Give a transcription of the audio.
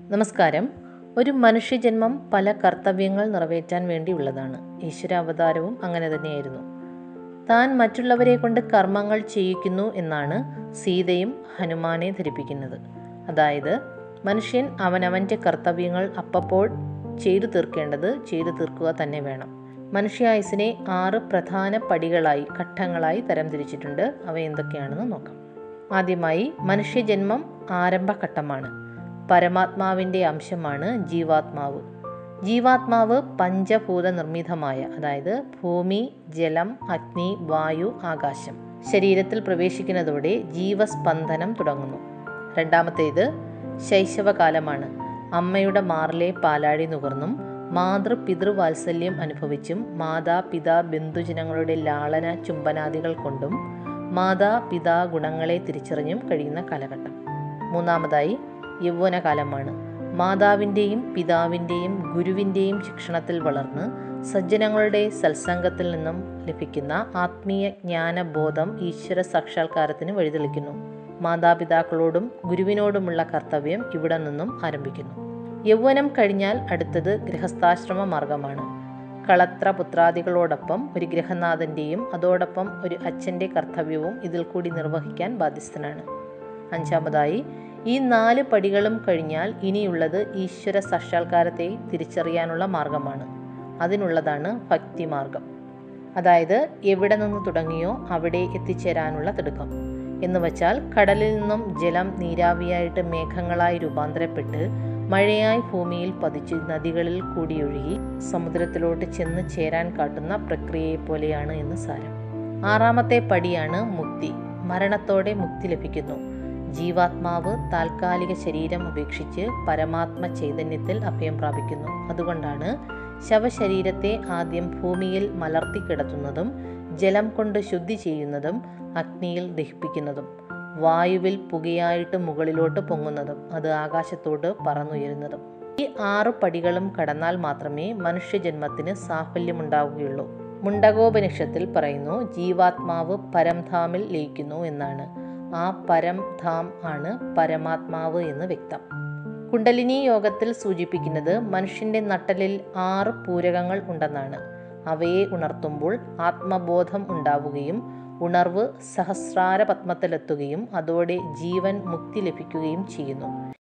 നമസ്കാരം ഒരു മനുഷ്യജന്മം പല കർത്തവ്യങ്ങൾ നിറവേറ്റാൻ വേണ്ടിയുള്ളതാണ് ഈശ്വരാവതാരവും അങ്ങനെ തന്നെയായിരുന്നു താൻ മറ്റുള്ളവരെ കൊണ്ട് കർമ്മങ്ങൾ ചെയ്യിക്കുന്നു എന്നാണ് സീതയും ഹനുമാനെ ധരിപ്പിക്കുന്നത് അതായത് മനുഷ്യൻ അവനവൻ്റെ കർത്തവ്യങ്ങൾ അപ്പപ്പോൾ ചെയ്തു തീർക്കേണ്ടത് ചെയ്തു തീർക്കുക തന്നെ വേണം മനുഷ്യായുസിനെ ആറ് പ്രധാന പടികളായി ഘട്ടങ്ങളായി തരംതിരിച്ചിട്ടുണ്ട് അവ എന്തൊക്കെയാണെന്ന് നോക്കാം ആദ്യമായി മനുഷ്യജന്മം ആരംഭഘട്ടമാണ് പരമാത്മാവിൻ്റെ അംശമാണ് ജീവാത്മാവ് ജീവാത്മാവ് പഞ്ചഭൂത നിർമ്മിതമായ അതായത് ഭൂമി ജലം അഗ്നി വായു ആകാശം ശരീരത്തിൽ പ്രവേശിക്കുന്നതോടെ ജീവസ്പന്ദനം തുടങ്ങുന്നു രണ്ടാമത്തേത് ശൈശവകാലമാണ് അമ്മയുടെ മാറിലെ പാലാഴി നുകർന്നും മാതൃപിതൃവാത്സല്യം അനുഭവിച്ചും മാതാപിതാ ബന്ധുജനങ്ങളുടെ ലാളന ചുംബനാദികൾ കൊണ്ടും മാതാപിതാ ഗുണങ്ങളെ തിരിച്ചറിഞ്ഞും കഴിയുന്ന കാലഘട്ടം മൂന്നാമതായി യൗവനകാലമാണ് മാതാവിൻ്റെയും പിതാവിൻ്റെയും ഗുരുവിൻ്റെയും ശിക്ഷണത്തിൽ വളർന്ന് സജ്ജനങ്ങളുടെ സത്സംഗത്തിൽ നിന്നും ലഭിക്കുന്ന ആത്മീയ ജ്ഞാനബോധം ഈശ്വര സാക്ഷാത്കാരത്തിന് വഴിതെളിക്കുന്നു മാതാപിതാക്കളോടും ഗുരുവിനോടുമുള്ള കർത്തവ്യം ഇവിടെ നിന്നും ആരംഭിക്കുന്നു യൗവനം കഴിഞ്ഞാൽ അടുത്തത് ഗൃഹസ്ഥാശ്രമ മാർഗമാണ് കളത്ര പുത്രാദികളോടൊപ്പം ഒരു ഗൃഹനാഥൻ്റെയും അതോടൊപ്പം ഒരു അച്ഛൻ്റെ കർത്തവ്യവും ഇതിൽ കൂടി നിർവഹിക്കാൻ ബാധ്യസ്ഥനാണ് അഞ്ചാമതായി ഈ നാല് പടികളും കഴിഞ്ഞാൽ ഇനിയുള്ളത് ഈശ്വര സാക്ഷാത്കാരത്തെ തിരിച്ചറിയാനുള്ള മാർഗമാണ് അതിനുള്ളതാണ് ഭക്തിമാർഗം അതായത് എവിടെ നിന്ന് തുടങ്ങിയോ അവിടെ എത്തിച്ചേരാനുള്ള തിടുക്കം എന്ന് വച്ചാൽ കടലിൽ നിന്നും ജലം നീരാവിയായിട്ട് മേഘങ്ങളായി രൂപാന്തരപ്പെട്ട് മഴയായി ഭൂമിയിൽ പതിച്ച് നദികളിൽ കൂടിയൊഴുകി സമുദ്രത്തിലോട്ട് ചെന്ന് ചേരാൻ കാട്ടുന്ന പ്രക്രിയയെ പോലെയാണ് എന്ന് സാരം ആറാമത്തെ പടിയാണ് മുക്തി മരണത്തോടെ മുക്തി ലഭിക്കുന്നു ജീവാത്മാവ് താൽക്കാലിക ശരീരം ഉപേക്ഷിച്ച് പരമാത്മ ചൈതന്യത്തിൽ അഭയം പ്രാപിക്കുന്നു അതുകൊണ്ടാണ് ശവശരീരത്തെ ആദ്യം ഭൂമിയിൽ മലർത്തി കിടത്തുന്നതും ജലം കൊണ്ട് ശുദ്ധി ചെയ്യുന്നതും അഗ്നിയിൽ ദഹിപ്പിക്കുന്നതും വായുവിൽ പുകയായിട്ട് മുകളിലോട്ട് പൊങ്ങുന്നതും അത് ആകാശത്തോട് പറന്നുയരുന്നതും ഈ ആറ് പടികളും കടന്നാൽ മാത്രമേ മനുഷ്യജന്മത്തിന് സാഫല്യമുണ്ടാവുകയുള്ളൂ മുണ്ടകോപനിഷത്തിൽ പറയുന്നു ജീവാത്മാവ് പരംധാമിൽ ലയിക്കുന്നു എന്നാണ് ആ പരംധാം ആണ് പരമാത്മാവ് എന്ന് വ്യക്തം കുണ്ടലിനി യോഗത്തിൽ സൂചിപ്പിക്കുന്നത് മനുഷ്യന്റെ നട്ടലിൽ ആറ് പൂരകങ്ങൾ ഉണ്ടെന്നാണ് അവയെ ഉണർത്തുമ്പോൾ ആത്മബോധം ഉണ്ടാവുകയും ഉണർവ് സഹസ്രാര പത്മത്തിലെത്തുകയും അതോടെ ജീവൻ മുക്തി ലഭിക്കുകയും ചെയ്യുന്നു